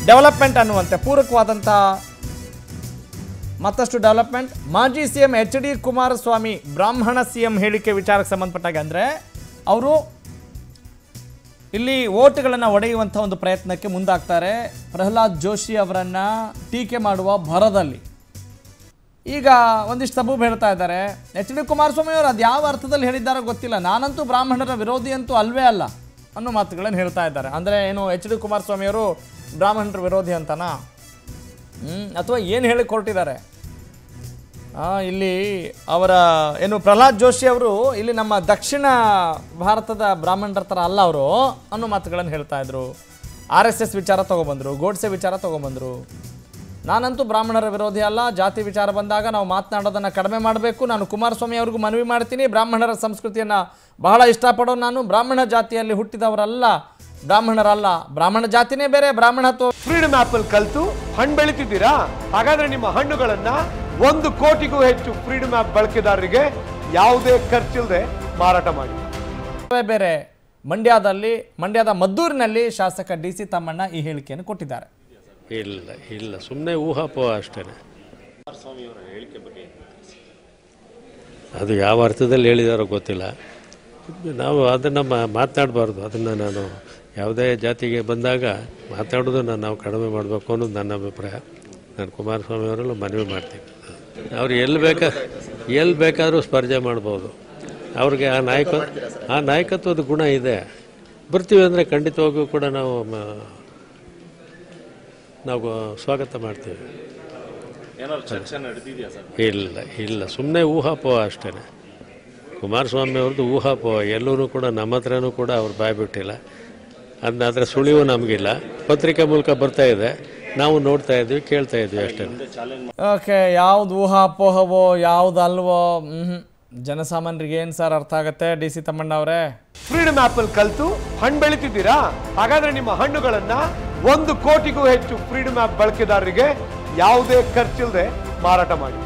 development ಅನ್ನುವಂತೆ ಪೂರಕವಾದಂಥ ಮತ್ತಷ್ಟು development ಮಾಜಿ C M H D Kumaraswamy ಬ್ರಾಹ್ಮಣ ಸಿ ಎಂ ಹೇಳಿಕೆ ವಿಚಾರಕ್ಕೆ ಸಂಬಂಧಪಟ್ಟಾಗ ಅಂದರೆ ಅವರು ಇಲ್ಲಿ ಓಟ್ಗಳನ್ನು ಒಡೆಯುವಂಥ ಒಂದು ಪ್ರಯತ್ನಕ್ಕೆ ಮುಂದಾಗ್ತಾರೆ ಪ್ರಹ್ಲಾದ್ ಜೋಶಿ ಅವರನ್ನು ಟೀಕೆ ಮಾಡುವ ಭರದಲ್ಲಿ ಈಗ ಒಂದಿಷ್ಟು ಸಬೂಬ್ ಹೇಳ್ತಾ ಇದ್ದಾರೆ ಎಚ್ ಡಿ ಕುಮಾರಸ್ವಾಮಿ ಅವರು ಅದು ಯಾವ ಅರ್ಥದಲ್ಲಿ ಹೇಳಿದ್ದಾರೋ ಗೊತ್ತಿಲ್ಲ ನಾನಂತೂ ಬ್ರಾಹ್ಮಣರ ವಿರೋಧಿ ಅಂತೂ ಅಲ್ವೇ ಅಲ್ಲ ಅನ್ನೋ ಮಾತುಗಳನ್ನು ಹೇಳ್ತಾ ಇದ್ದಾರೆ ಅಂದರೆ ಏನು ಎಚ್ ಡಿ ಕುಮಾರಸ್ವಾಮಿ ಅವರು ಬ್ರಾಹ್ಮಣರ ವಿರೋಧಿ ಅಂತನಾ ಹ್ಮ್, ಅಥವಾ ಏನು ಹೇಳಿ ಕೊಟ್ಟಿದ್ದಾರೆ ಆ, ಇಲ್ಲಿ ಅವರ ಏನು ಪ್ರಹ್ಲಾದ್ ಜೋಶಿ ಅವರು ಇಲ್ಲಿ ನಮ್ಮ ದಕ್ಷಿಣ ಭಾರತದ ಬ್ರಾಹ್ಮಣರ ಥರ ಅಲ್ಲ ಅವರು ಅನ್ನೋ ಮಾತುಗಳನ್ನು ಹೇಳ್ತಾ ಇದ್ರು ಆರ್ ಎಸ್ ಎಸ್ ವಿಚಾರ ತೊಗೊಬಂದರು ಗೋಡ್ಸೆ ವಿಚಾರ ತೊಗೊಬಂದರು ನಾನಂತೂ ಬ್ರಾಹ್ಮಣರ ವಿರೋಧಿ ಅಲ್ಲ ಜಾತಿ ವಿಚಾರ ಬಂದಾಗ ನಾವು ಮಾತನಾಡೋದನ್ನು ಕಡಿಮೆ ಮಾಡಬೇಕು ನಾನು ಕುಮಾರಸ್ವಾಮಿ ಅವ್ರಿಗೂ ಮನವಿ ಮಾಡ್ತೀನಿ ಬ್ರಾಹ್ಮಣರ ಸಂಸ್ಕೃತಿಯನ್ನು ಬಹಳ ಇಷ್ಟಪಡೋ ನಾನು ಬ್ರಾಹ್ಮಣ ಜಾತಿಯಲ್ಲಿ ಹುಟ್ಟಿದವರಲ್ಲ ಬ್ರಾಹ್ಮಣರಲ್ಲ ಬ್ರಾಹ್ಮಣ ಜಾತಿನೇ ಬೇರೆ ಬ್ರಾಹ್ಮಣತ್ವ ಫ್ರೀಡಮ್ ಆಪ್ ಅಲ್ಲಿ ಕಲ್ತು ಹಣ್ಣು ಬೆಳಿತಿದ್ದೀರಾ ಹಾಗಾದ್ರೆ ನಿಮ್ಮ ಹಣ್ಣುಗಳನ್ನ ಒಂದು ಕೋಟಿಗೂ ಹೆಚ್ಚು ಫ್ರೀಡಮ್ ಆಪ್ ಬಳಕೆದಾರರಿಗೆ ಯಾವುದೇ ಖರ್ಚಿಲ್ಲದೆ ಮಾರಾಟ ಮಾಡಿ ವೇ ಬೇರೆ ಮಂಡ್ಯದಲ್ಲಿ ಮಂಡ್ಯದ ಮದ್ದೂರಿನಲ್ಲಿ ಶಾಸಕ ಡಿ ಸಿ ತಮ್ಮಣ್ಣ ಈ ಹೇಳಿಕೆಯನ್ನು ಕೊಟ್ಟಿದ್ದಾರೆ ಇಲ್ಲ ಇಲ್ಲ ಸುಮ್ಮನೆ ಊಹಾಪೋಹ ಅಷ್ಟೇ ಅದು ಯಾವ ಅರ್ಥದಲ್ಲಿ ಹೇಳಿದಾರೋ ಗೊತ್ತಿಲ್ಲ ನಾವು ಅದನ್ನು ಮಾತನಾಡಬಾರ್ದು ಅದನ್ನು ನಾನು ಯಾವುದೇ ಜಾತಿಗೆ ಬಂದಾಗ ಮಾತಾಡೋದನ್ನು ನಾವು ಕಡಿಮೆ ಮಾಡಬೇಕು ಅನ್ನೋದು ನನ್ನ ಅಭಿಪ್ರಾಯ ನಾನು ಕುಮಾರಸ್ವಾಮಿ ಅವರಲ್ಲೂ ಮನವಿ ಮಾಡ್ತೀನಿ ಅವ್ರು ಎಲ್ಲಿ ಬೇಕಾ ಎಲ್ಲಿ ಬೇಕಾದರೂ ಸ್ಪರ್ಧೆ ಮಾಡ್ಬೋದು ಅವ್ರಿಗೆ ಆ ನಾಯಕ ಆ ನಾಯಕತ್ವದ ಗುಣ ಇದೆ ಬರ್ತೀವಿ ಅಂದರೆ ಖಂಡಿತವಾಗಿಯೂ ಕೂಡ ನಾವು ಮ- ನಾವು ಸ್ವಾಗತ ಮಾಡ್ತೀವಿ ಇಲ್ಲ ಇಲ್ಲ ಸುಮ್ಮನೆ ಊಹಾಪೋಹ ಅಷ್ಟೇ ಕುಮಾರಸ್ವಾಮಿ ಅವ್ರದ್ದು ಊಹಾಪೋಹ ಎಲ್ಲೂ ಕೂಡ ನಮ್ಮ ಹತ್ರನೂ ಕೂಡ ಅವ್ರು ಬಾಯ್ ಬಿಟ್ಟಿಲ್ಲ ಅದನ್ನ ಅದರ ಸುಳಿವು ನಮಗಿಲ್ಲ ಪತ್ರಿಕೆ ಮೂಲಕ ಬರ್ತಾ ಇದೆ ನಾವು ನೋಡ್ತಾ ಇದ್ವಿ ಕೇಳ್ತಾ ಇದ್ವಿ ಅಷ್ಟೇ ಓಕೆ ಯಾವ್ದು ಊಹಾಪೋಹವೋ ಯಾವ್ದು ಅಲ್ವೋ ಹ್ಮ್ ಜನಸಾಮಾನ್ಯರಿಗೆ ಏನು ಸರ್ ಅರ್ಥ ಆಗತ್ತೆ ಡಿ ಸಿ ತಮ್ಮಣ್ಣ ಅವರೇ ಫ್ರೀಡಮ್ ಆಪ್ ಅಲ್ಲಿ ಕಲ್ತು ಹಣ್ಣು ಬೆಳಿತಿದ್ದೀರಾ ಹಾಗಾದ್ರೆ ನಿಮ್ಮ ಹಣ್ಣುಗಳನ್ನ ಒಂದು ಕೋಟಿಗೂ ಹೆಚ್ಚು ಫ್ರೀಡಮ್ ಆಪ್ ಬಳಕೆದಾರರಿಗೆ ಯಾವುದೇ ಖರ್ಚಿಲ್ಲದೆ ಮಾರಾಟ ಮಾಡಿ